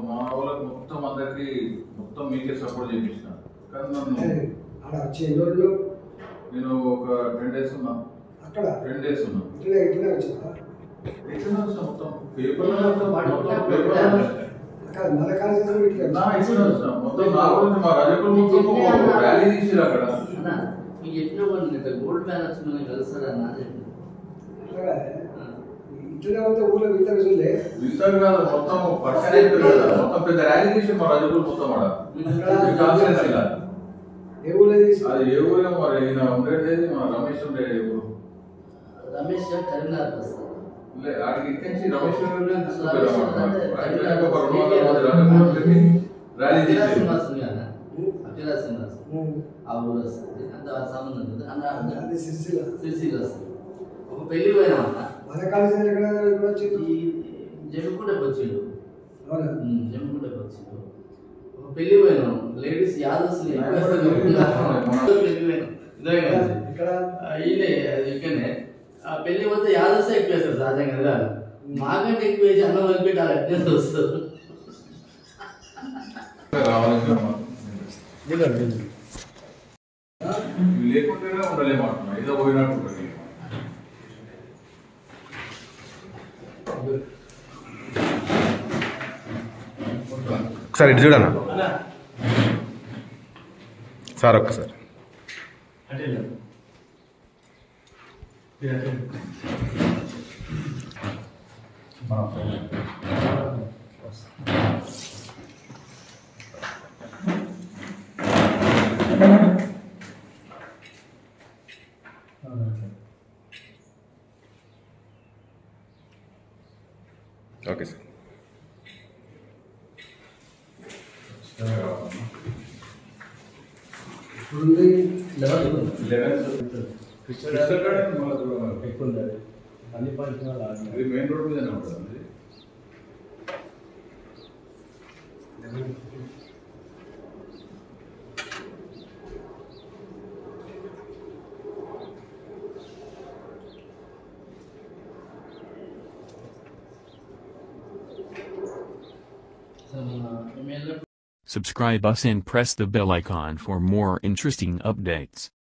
మా వాళ్ళకి మొత్తం అందరికి మొత్తం మీకే సపోర్ట్ చేయించిన కానీ నన్ను ఆడ వచ్చి ఎన్ని రోజులు నేను ఒక టెన్ డేస్ ఉన్నా అక్కడ టెన్ డేస్ ఉన్నా ఇట్లనే ఇట్లనే వచ్చిందా ఎట్లా వచ్చిన మొత్తం పేపర్ మొత్తం పేపర్ అక్కడ మన కాలేజీ కూడా ఇట్లా నా ఇచ్చిన వచ్చిన మొత్తం నా గురించి మా రజకులు మొత్తం ర్యాలీ తీసిరు అక్కడ అన్న మీకు చెప్పిన వాళ్ళు ఇక్కడ గోల్డ్ బ్యాలెన్స్ మనం కలుస్తారన్న అని చెప్పిన. అట్లాగా ఇట్లనే వస్తే ఊళ్ళో ఇద్దరు చూడలే విస్తారు కాదు మొత్తం పర్సన్ అయిపోయింది కదా మొత్తం పెద్ద ర్యాలీ తీసి మా రజకులు మొత్తం ఆడ ఈ కాన్స్టిట్యున్సీలో. ఏ ఊళ్ళో తీసి అది ఏ ఊరే మరి ఈయన ఉండేది మన రమేష్ ఉండే ఊరు రమేష్ గారు కరీంనగర్ వస్తారు లే, ఆడికి ఇచ్చేసి రమేష్ గారు తీసుకుపోయారు రమేష్ అన్నమాట. అంటే అయిపోయినాక ఒక రెండు వందల మంది రజకులు పెట్టి ర్యాలీ అఖిల చేసి శ్రీనివాస్ ఉంది కదా అఖిల శ్రీనివాస్ ఉమ్. ఆ ఊరు వస్తుంది అంత సంబంధం ఉంది అన్న అది సిరిసిల్ల సిరిసిల్ల వస్తుంది ఒక పెళ్లి పోయినామన్న మన కాలేజీ ఎక్కడ ఎక్కడ వచ్చింది ఈ జమ్మికుంటకు వచ్చిండు అవునా జమ్మికుంటకు వచ్చిండు ఒక పెళ్లి పోయినాం లేడీస్ యాదవ్స్ పెళ్లి పోయినాం ఇదే కదా ఇక్కడ ఈయనే అది ఇక్కడనే ఆ పెళ్లి పోతే యాదవ్స్ ఎక్కువ వేస్తారు సహజంగా కదా మాకంటే ఎక్కువ వేసి అన్నం వదిలిపెట్టి వాళ్ళు అట్నే వస్తారు రావాలని లేకుంటేనే ఉండలేమంటున్నా ఏదో పోయినట్టు ఉంటుంది. ఒకసారి ఇటు చూడన్నా సార్ ఒక్కసారి ఓకే సార్ ఇప్పుడుంది క్రిస్టల్ గార్డెన్ మళ్ళీ దూరం. ఎక్కువ ఉంది అది అన్ని ఫంక్షన్ ఆడినాయి ఇది మెయిన్ రోడ్ మీదనే ఉంటుంది అది. సో మన మేము వెళ్ళినప్పుడు Subscribe us and press the bell icon for more interesting updates.